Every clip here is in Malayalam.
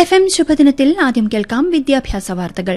എഫ് എം ശുഭദിനത്തിൽ ആദ്യം കേൾക്കാം വിദ്യാഭ്യാസ വാർത്തകൾ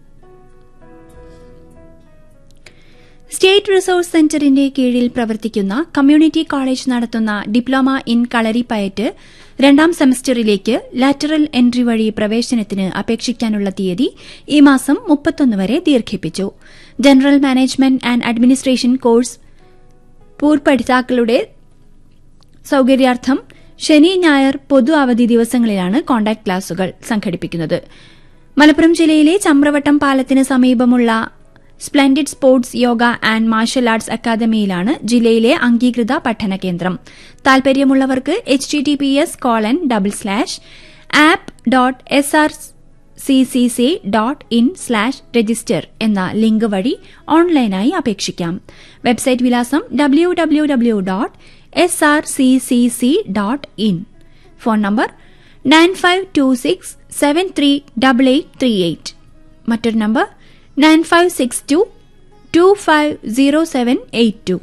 സ്റ്റേറ്റ് റിസോഴ്സ് സെന്ററിന്റെ കീഴിൽ പ്രവർത്തിക്കുന്ന കമ്മ്യൂണിറ്റി കോളേജ് നടത്തുന്ന ഡിപ്ലോമ ഇൻ കളരിപ്പയറ്റ് രണ്ടാം സെമസ്റ്ററിലേക്ക് ലാറ്ററൽ എൻട്രി വഴി പ്രവേശനത്തിന് അപേക്ഷിക്കാനുള്ള തീയതി ഈ മാസം മുപ്പത്തൊന്ന് വരെ ദീർഘിപ്പിച്ചു general management and administration course പൂർപ്പഠിതാക്കളുടെ സൌകര്യാർത്ഥം ശനി ഞായർ പൊതു അവധി ദിവസങ്ങളിലാണ് കോണ്ടാക്ട് ക്ലാസുകൾ സംഘടിപ്പിക്കുന്നത് മലപ്പുറം ജില്ലയിലെ ചമ്രവട്ടം പാലത്തിന് സമീപമുള്ള splendid sports yoga and martial arts അക്കാദമിയിലാണ് ജില്ലയിലെ അംഗീകൃത പഠന കേന്ദ്രം താൽപര്യമുള്ളവർക്ക് H T T P S colon double slash app dot S R C C C dot in slash register എന്ന ലിങ്ക് വഴി ഓൺലൈനായി അപേക്ഷിക്കാം വെബ്സൈറ്റ് വിലാസം W W W dot S R C C C dot in phone number nine five two six seven three double eight three eight മറ്റൊരു number nine five six to two five zero seven eight two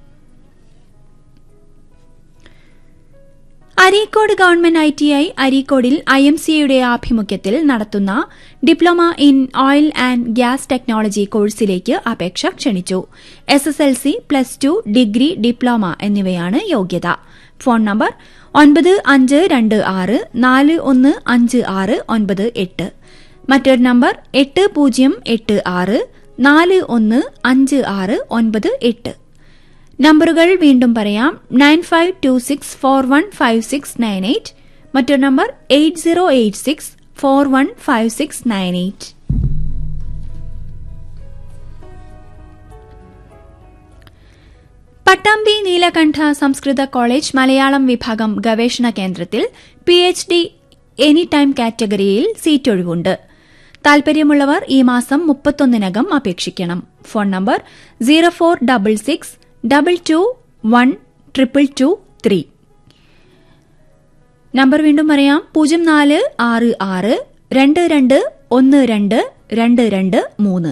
Areekode government I T I അരീക്കോടിൽ ഐ എം സിയുടെ ആഭിമുഖ്യത്തിൽ നടത്തുന്ന diploma in oil and gas technology കോഴ്സിലേക്ക് അപേക്ഷ ക്ഷണിച്ചു S S L C plus two degree diploma എന്നിവയാണ് യോഗ്യത ഫോൺ നമ്പർ ഒൻപത് അഞ്ച് രണ്ട് ആറ് നാല് ഒന്ന് അഞ്ച് ആറ് ഒൻപത് എട്ട് മറ്റൊരു നമ്പർ എട്ട് പൂജ്യം എട്ട് ആറ് നാല് ഒന്ന് അഞ്ച് ആറ് ഒൻപത് എട്ട് നമ്പറുകൾ വീണ്ടും പറയാം nine five two six four one five six nine eight മറ്റൊരു number eight zero eight six four one five six nine eight Pattambi Neelakanta Sanskrit college Malayalam വിഭാഗം ഗവേഷണ കേന്ദ്രത്തിൽ P H D any time കാറ്റഗറിയിൽ സീറ്റൊഴിവുണ്ട് താൽപര്യമുള്ളവർ ഈ മാസം മുപ്പത്തൊന്നിനകം അപേക്ഷിക്കണം phone number zero four double six double two one triple two three number വീണ്ടും പറയാം പൂജ്യം നാല് ആറ് ആറ് രണ്ട് രണ്ട് ഒന്ന് രണ്ട് രണ്ട് രണ്ട് മൂന്ന്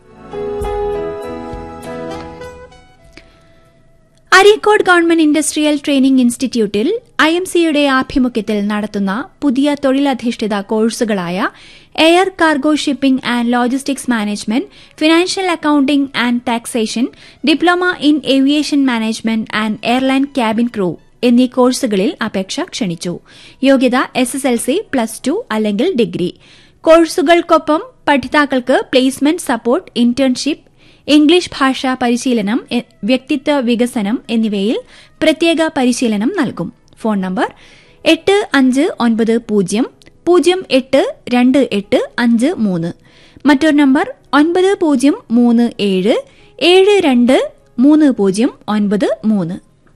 അരീക്കോട് ഗവൺമെന്റ് ഇൻഡസ്ട്രിയൽ ട്രെയിനിംഗ് ഇൻസ്റ്റിറ്റ്യൂട്ടിൽ ഐ എം സിയുടെ ആഭിമുഖ്യത്തിൽ നടത്തുന്ന പുതിയ തൊഴിലധിഷ്ഠിത കോഴ്സുകളായ air cargo shipping and logistics management financial accounting and taxation diploma in aviation management and airline cabin crew എന്നീ കോഴ്സുകളിൽ അപേക്ഷ ക്ഷണിച്ചു യോഗ്യത S S L C plus two അല്ലെങ്കിൽ ഡിഗ്രി കോഴ്സുകൾക്കൊപ്പം പഠിതാക്കൾക്ക് പ്ലേസ്മെന്റ് സപ്പോർട്ട് ഇന്റേൺഷിപ്പ് ഇംഗ്ലീഷ് ഭാഷാ പരിശീലനം വ്യക്തിത്വ വികസനം എന്നിവയിൽ പ്രത്യേക പരിശീലനം നൽകും ഫോൺ നമ്പർ എട്ട് അഞ്ച് ഒൻപത് പൂജ്യം പൂജ്യം എട്ട് രണ്ട് എട്ട് അഞ്ച് മൂന്ന് മറ്റൊരു നമ്പർ ഒൻപത് പൂജ്യം മൂന്ന് ഏഴ് ഏഴ് രണ്ട് മൂന്ന് പൂജ്യം ഒൻപത് മൂന്ന്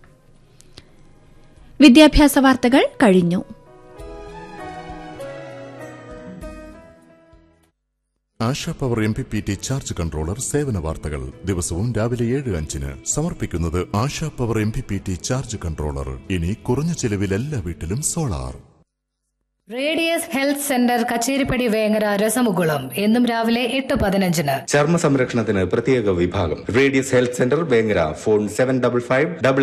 വിദ്യാഭ്യാസ വാർത്തകൾ കഴിഞ്ഞു Asha power M P P T charge controller സേവന വാർത്തകൾ ദിവസവും രാവിലെ ഏഴ് അഞ്ചിന് സമർപ്പിക്കുന്നത് Asha power M P P T charge controller ഇനി കുറഞ്ഞ ചിലവിൽ എല്ലാ വീട്ടിലും solar radius health centre Kacheripady Vengara രസമുകുളം എന്നും രാവിലെ എട്ട് പതിനഞ്ചിന് ചർമ്മ സംരക്ഷണത്തിന് പ്രത്യേക വിഭാഗം radius health centre Vengara phone seven double five double